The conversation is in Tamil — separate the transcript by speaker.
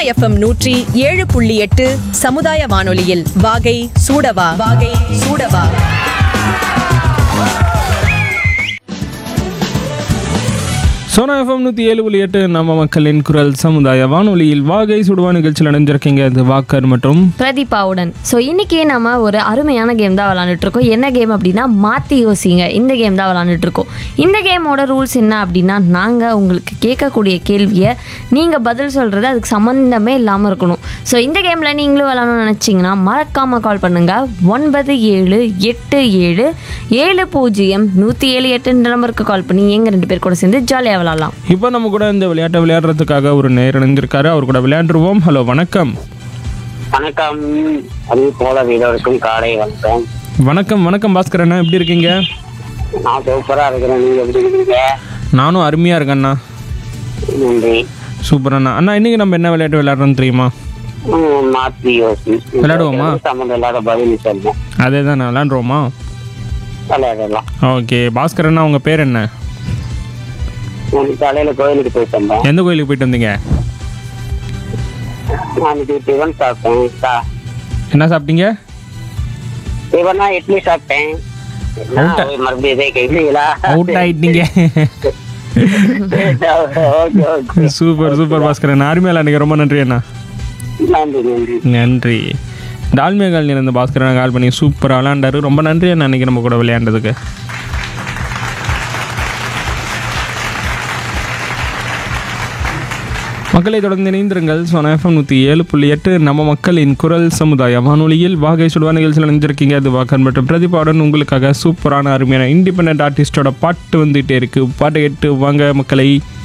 Speaker 1: எஃப்எம் நூற்றி ஏழு புள்ளி எட்டு சமுதாய வானொலியில் வாகை சூடவா வாகை சூடவா
Speaker 2: சோனா எஃப்எம் நூற்றி ஏழு புள்ளி எட்டு நம்ம மக்களின் குரல் சமுதாய வானொலியில் வாகை சுடுவா நிகழ்ச்சியில் அடைஞ்சிருக்கீங்க இது வாக்கர் மற்றும்
Speaker 3: பிரதீபாவுடன் ஸோ இன்றைக்கி நம்ம ஒரு அருமையான கேம் தான் விளாண்டுட்டு இருக்கோம் என்ன கேம் அப்படின்னா மாற்றி யோசிங்க இந்த கேம் தான் விளாண்டுட்டு இருக்கோம் இந்த கேமோட ரூல்ஸ் என்ன அப்படின்னா நாங்கள் உங்களுக்கு கேட்கக்கூடிய கேள்வியை நீங்கள் பதில் சொல்கிறது அதுக்கு சம்மந்தமே இல்லாமல் இருக்கணும் ஸோ இந்த கேமில் நீங்களும் விளாடணும்னு நினச்சிங்கன்னா மறக்காமல் கால் பண்ணுங்கள் ஒன்பது ஏழு எட்டு ஏழு ஏழு பூஜ்ஜியம் நூற்றி ஏழு எட்டுன்ற நம்பருக்கு கால் பண்ணி எங்கள் ரெண்டு பேர் கூட சேர்ந்து ஜாலியாக விளாட்லாம்
Speaker 2: இப்போ நம்ம கூட இந்த விளையாட்டை விளையாடுறதுக்காக ஒரு நேர் இணைஞ்சிருக்காரு அவர் கூட விளையாண்டுருவோம் ஹலோ வணக்கம்
Speaker 4: வணக்கம் அது போல வீரருக்கும் காலை வணக்கம்
Speaker 2: வணக்கம் வணக்கம் பாஸ்கர் அண்ணா எப்படி இருக்கீங்க
Speaker 4: நான் சூப்பரா இருக்கிறேன் நீங்க எப்படி இருக்கீங்க
Speaker 2: நானும் அருமையாக இருக்கேண்ணா
Speaker 4: நன்றி
Speaker 2: சூப்பர் அண்ணா அண்ணா இன்னைக்கு நம்ம என்ன விளையாட்டு விளையாடுறோம்னு தெரியுமா
Speaker 4: ம், மாத்தி யோசி
Speaker 2: விளையாடுவோமா?
Speaker 4: சம்மந்தம் இல்லாத பதில் சொல்லுங்க
Speaker 2: அதே தான் நான் விளையாண்டுருவோமா
Speaker 4: விளையாடலாம்
Speaker 2: ஓகே பாஸ்கர் அண்ணா உங்கள் பேர் என்ன
Speaker 4: நான் காலையில கோயிலுக்கு போயிட்டு வந்தேன்
Speaker 2: எந்த கோயிலுக்கு போயிட்டு வந்தீங்க
Speaker 4: நான் இது டிஃபன் சாப்பிட்டேன் சா-
Speaker 2: என்ன சாப்பிட்டீங்க
Speaker 4: டிஃபனா இட்லி சாப்பிட்டேன் என்ன, மறுபடியும் இதே கேட்கலீங்களா
Speaker 2: அவுட் ஆயிட்டீங்க
Speaker 4: okay okay
Speaker 2: super super Bhaskar அண்ணா அருமையாக விளையாடுங்க ரொம்ப நன்றி அண்ணா
Speaker 4: நன்றி நன்றி
Speaker 2: நன்றி டால்மியா காலனி இருந்த பாஸ்கர் அண்ணா கால் பண்ணி சூப்பராக விளையாண்டாரு ரொம்ப நன்றி அண்ணா அன்னைக்கு நம்ம கூட விளையாண்டதுக்கு மக்களை தொடர்ந்து இணைந்திருங்கள் சோனா எஃப்எம் நூற்றி ஏழு புள்ளி எட்டு நம்ம மக்களின் குரல் சமுதாய வானொலியில் வாகை சுடுவா நிகழ்ச்சியில் நினைஞ்சிருக்கீங்க அது வாக்கன் மற்றும் பிரதிபாவுடன் உங்களுக்காக சூப்பரான அருமையான இண்டிபெண்ட் ஆர்டிஸ்டோட பாட்டு வந்துகிட்டே இருக்கு பாட்டு கேட்டு வாங்க மக்களை